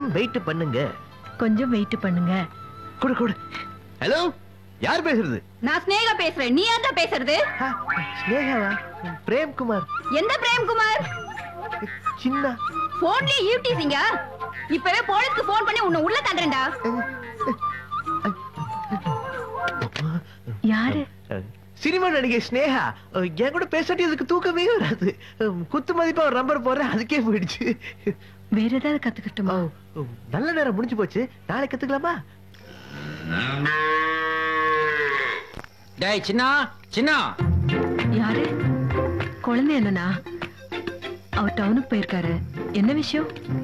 கொஞ்சம் வெயிட் பண்ணுங்க கொஞ்சம் வெயிட் பண்ணுங்க கொடு கொடு ஹலோ யார் பேசுறது நான் ஸ்னேகா பேசுறேன் நீ யார்டா பேசுறது ஆ, ஸ்னேகாவா பிரேம்குமார் எந்த பிரேம்குமார் சின்ன போன்லயே யூடிசிங்க இப்பவே போலீஸ்க்கு போன் பண்ணி உன்னை உள்ள தள்ளுறேன்டா யாரு சினிமா நடிகை ஸ்னேகா அஹ், என் கூட பேசாட்டி அதுக்கு தூக்கமே வராது அஹ், குத்து மதிப்பா ஒரு நம்பர் போடுறேன் அதுக்கே போயிடுச்சு வேற ஏதாவது கத்துக்கட்டுமா அஹ், நல்ல நேரம் முடிஞ்சு போச்சு நாளைக்கு கத்துக்கலாமா டேய் சின்னா சின்னா யாரு குழந்தை என்னன்னா அவர் டவுனுக்கு போயிருக்காரு என்ன விஷயம்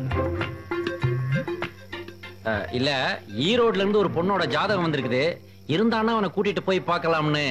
அஹ், இல்ல ஈரோட்ல இருந்து ஒரு பொண்ணோட ஜாதகம் வந்திருக்குது இருந்தான்னா அவனை கூட்டிட்டு போய் பார்க்கலாம்னு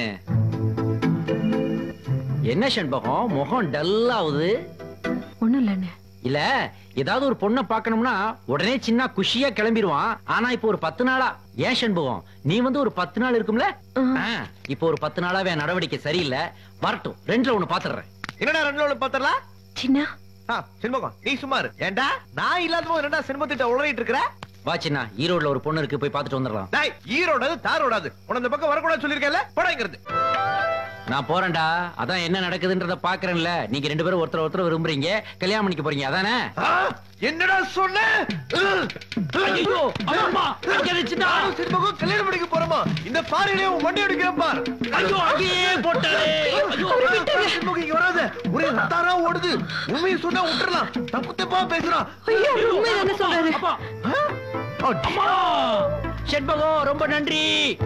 என்ன செண்பகம் முகம் டல் ஆகுது ஒண்ணும் இல்லைன்னு இல்ல ஏதாவது ஒரு பொண்ணை பார்க்கணும்னா உடனே சின்ன குஷியா கிளம்பிடுவான் ஆனா இப்போ ஒரு பத்து நாளா ஏன் செண்பகம் நீ வந்து ஒரு பத்து நாள் இருக்கும்ல ஆ, இப்போ ஒரு பத்து நாளாவே என் நடவடிக்கை சரியில்லை வரட்டும் ரெண்டுல ஒண்ணு பாத்துறேன் என்னடா ரெண்டு ஒண்ணு பாத்திரலாம் சின்ன செண்பகம் நீ சுமார் ஏன்டா நான் இல்லாத போது என்னடா செண்பத்திட்ட உளறிட்டு இருக்கிற வா சின்னா ஈரோட்ல ஒரு பொண்ணு இருக்கு போய் பார்த்துட்டு வந்துடலாம் டேய் ஈரோடாது தாரோடாது உன இந்த பக்கம் வரக்கூடாது சொல்லிருக்கேன்ல போடாங்கிறது நான் போறேன்டா அதான் என்ன நடக்குதுன்றத பாக்குறேன்ல நீங்க ரெண்டு பேரும் ஒருத்தர் ஒருத்தர் விரும்புறீங்க கல்யாணம் பண்ணிக்க போறீங்க அதானே ஆ, என்னடா சொன்ன ஐயோ, அம்மா, அங்க இருந்துச்சுடா. நானும் செண்பகம் கல்யாணம் பண்ணிக்க போறோமா இந்த பாருங்களே உன் வண்டி அடிக்கிறேன் பார் ஐயோ, அங்கேயே போட்டாரே. ஐயோ, செண்பகம் இங்க வராத ஒரே ரத்தாரா ஓடுது உண்மையை சொன்னா விட்டுறலாம் தப்பு தப்பா பேசுறான் ஐயோ உண்மைதானே சொல்றாரு அப்பா, ஆ? ஆ, அம்மா. செண்பகம் ரொம்ப நன்றி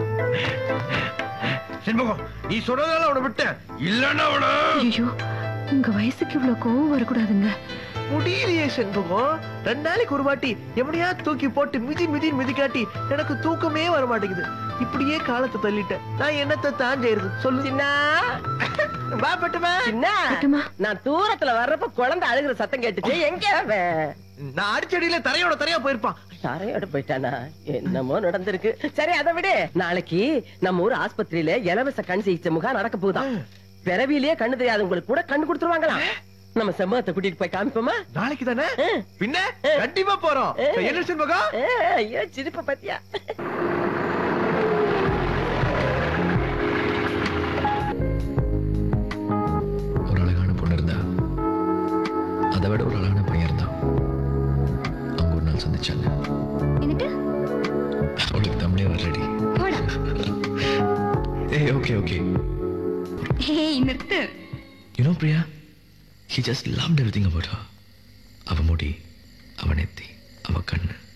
செண்பகம் நீ சொன்னதால அவனை விட்டேன் இல்லன்னா அவன ஐயோ உங்க வயசுக்கு இவ்வளவு கோவம் வரக்கூடாதுங்க முடியலையே செண்பகம் ரெண்டு நாளைக்கு ஒரு வாட்டி எப்படியா தூக்கி போட்டு மிதி மிதி மிதிக்காட்டி எனக்கு தூக்கமே வர மாட்டேங்குது இப்படியே காலத்தை தள்ளிட்டேன் நான் என்னத்தை தான் செய்யறது சொல்லு சின்ன வா பட்டுமா சின்ன பட்டுமா. நான் தூரத்துல வர்றப்ப குழந்தை அழுகுற சத்தம் கேட்டுச்சு எங்க அவன் நான் அடிச்சடியில தரையோட தரையா போயிருப்பான் தரையோட போயிட்டானா என்னமோ நடந்திருக்கு சரி அதை விடு நாளைக்கு நம்ம ஊர் ஆஸ்பத்திரியில இலவச கண் சிகிச்சை முகாம் நடக்க போகுதாம் பிறவியிலேயே கண்ணு தெரியாதவங்களுக்கு கூட கண்ணு கொடுத்துருவாங்களாம் நம்ம செம்மகத்தை கூட்டிட்டு போய் காமிப்போமா நாளைக்கு தானே ஆ. பின்ன கண்டிப்பா போறோம் ஆ. என்ன செண்பகம் ஏ, ஐயோ சிரிப்ப பத்தியா ஒரு அழகான பொண்ணு இருந்தா அதை விட ஒரு அழகான பையன் இருந்தான் அவங்க ஒரு நாள் சந்திச்சாங்க എന്നിട്ട് அவளுக்கு தமிழே வரலடி പോടാ ஏய் ஓகே ஓகே ഹേയ് നിർത്ത് you know Priya he just loved everything about her அவ முடி அவ நெத்தி அவ கண்ணு